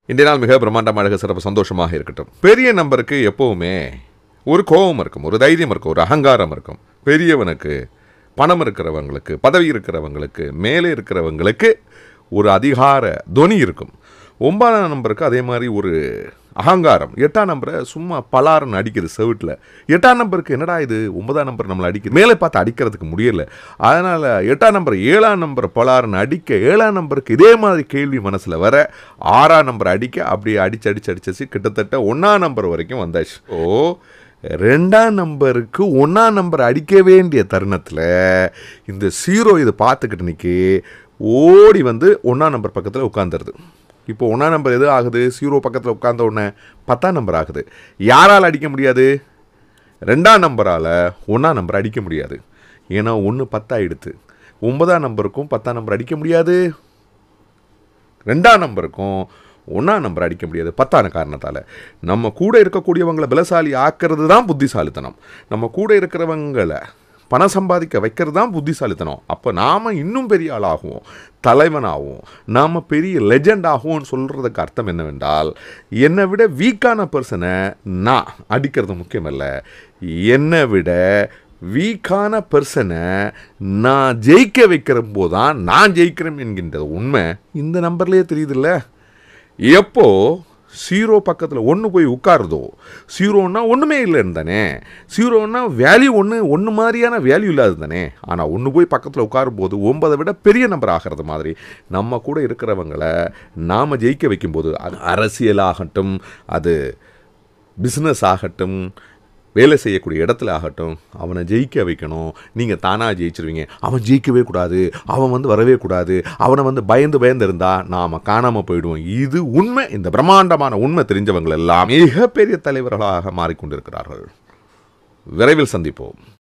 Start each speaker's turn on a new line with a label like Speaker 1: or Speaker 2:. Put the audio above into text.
Speaker 1: இன்றைய நாள் மிக பிரம்மாண்டமாக சிறப்பு சந்தோஷமாக இருக்கட்டும் பெரிய நம்பருக்கு எப்பவுமே ஒரு கோபம் இருக்கும் ஒரு தைரியம் இருக்கும் ஒரு அகங்காரம் இருக்கும் பெரியவனுக்கு பணம் இருக்கிறவங்களுக்கு பதவி இருக்கிறவங்களுக்கு மேலே இருக்கிறவங்களுக்கு ஒரு அதிகார துணி இருக்கும் ஒன்பதாம் நம்பருக்கு அதே மாதிரி ஒரு அகங்காரம் எட்டாம் நம்பரை சும்மா பலாருன்னு அடிக்குது செவிட்டில் எட்டாம் நம்பருக்கு என்னடா இது ஒன்பதாம் நம்பர் நம்மளை அடிக்குது மேலே பார்த்து அடிக்கிறதுக்கு முடியல அதனால் எட்டாம் நம்பர் ஏழாம் நம்பர் பலாருன்னு அடிக்க ஏழாம் நம்பருக்கு இதே மாதிரி கேள்வி மனசில் வர ஆறாம் நம்பர் அடிக்க அப்படியே அடிச்சு அடிச்சு அடிச்சு கிட்டத்தட்ட ஒன்றாம் நம்பர் வரைக்கும் வந்தாச்சு ஓ ரெண்டாம் நம்பருக்கு ஒன்றாம் நம்பர் அடிக்க வேண்டிய தருணத்தில் இந்த சீரோ இதை பார்த்துக்கிட்டு நிற்கி ஓடி வந்து ஒன்றாம் நம்பர் பக்கத்தில் உட்காந்துருது இப்போ ஒன்றாம் நம்பர் எது ஆகுது ஜீரோ பக்கத்தில் உட்கார்ந்த உடனே பத்தாம் நம்பர் ஆகுது யாரால் அடிக்க முடியாது ரெண்டாம் நம்பரால் ஒன்றாம் நம்பர் அடிக்க முடியாது ஏன்னா ஒன்று பத்தாயிடுத்து ஒன்பதாம் நம்பருக்கும் பத்தாம் நம்பர் அடிக்க முடியாது ரெண்டாம் நம்பருக்கும் ஒன்றாம் நம்பர் அடிக்க முடியாது பத்தான காரணத்தால் நம்ம கூட இருக்கக்கூடியவங்களை பலசாலி ஆக்கிறது தான் புத்திசாலித்தனம் நம்ம கூட இருக்கிறவங்களை பணம் சம்பாதிக்க வைக்கிறது தான் புத்திசாலித்தனம் அப்போ நாம் இன்னும் பெரிய ஆளாகுவோம் தலைவனாகவும் நாம் பெரிய லெஜெண்ட் ஆகுவோம்னு சொல்கிறதுக்கு அர்த்தம் என்னவென்றால் என்னை விட வீக்கான பர்சனை நான் அடிக்கிறது முக்கியமல்ல என்னை விட வீக்கான பர்சனை நான் ஜெயிக்க வைக்கிற போது தான் நான் ஜெயிக்கிறேன் என்கின்றது உண்மை இந்த நம்பர்லேயே தெரியுதுல்ல எப்போ ஜீரோ பக்கத்தில் ஒன்று போய் உட்காருதோ ஜீரோன்னா ஒன்றுமே இல்லைன்னு தானே ஜீரோன்னா வேல்யூ ஒன்று ஒன்று மாதிரியான வேல்யூ இல்லாது தானே ஆனால் ஒன்று போய் பக்கத்தில் உட்காரும் போது ஒன்பதை விட பெரிய நம்பர் ஆகிறது மாதிரி நம்ம கூட இருக்கிறவங்களை நாம் ஜெயிக்க வைக்கும்போது அது அரசியலாகட்டும் அது பிஸ்னஸ் ஆகட்டும் வேலை செய்யக்கூடிய இடத்துல ஆகட்டும் அவனை ஜெயிக்க வைக்கணும் நீங்கள் தானாக ஜெயிச்சிருவீங்க அவன் ஜெயிக்கவே கூடாது அவன் வந்து வரவே கூடாது அவனை வந்து பயந்து பயந்து இருந்தால் நாம் காணாமல் போயிடுவோம் இது உண்மை இந்த பிரம்மாண்டமான உண்மை தெரிஞ்சவங்கள் எல்லாம் மிகப்பெரிய தலைவர்களாக மாறிக்கொண்டிருக்கிறார்கள் விரைவில் சந்திப்போம்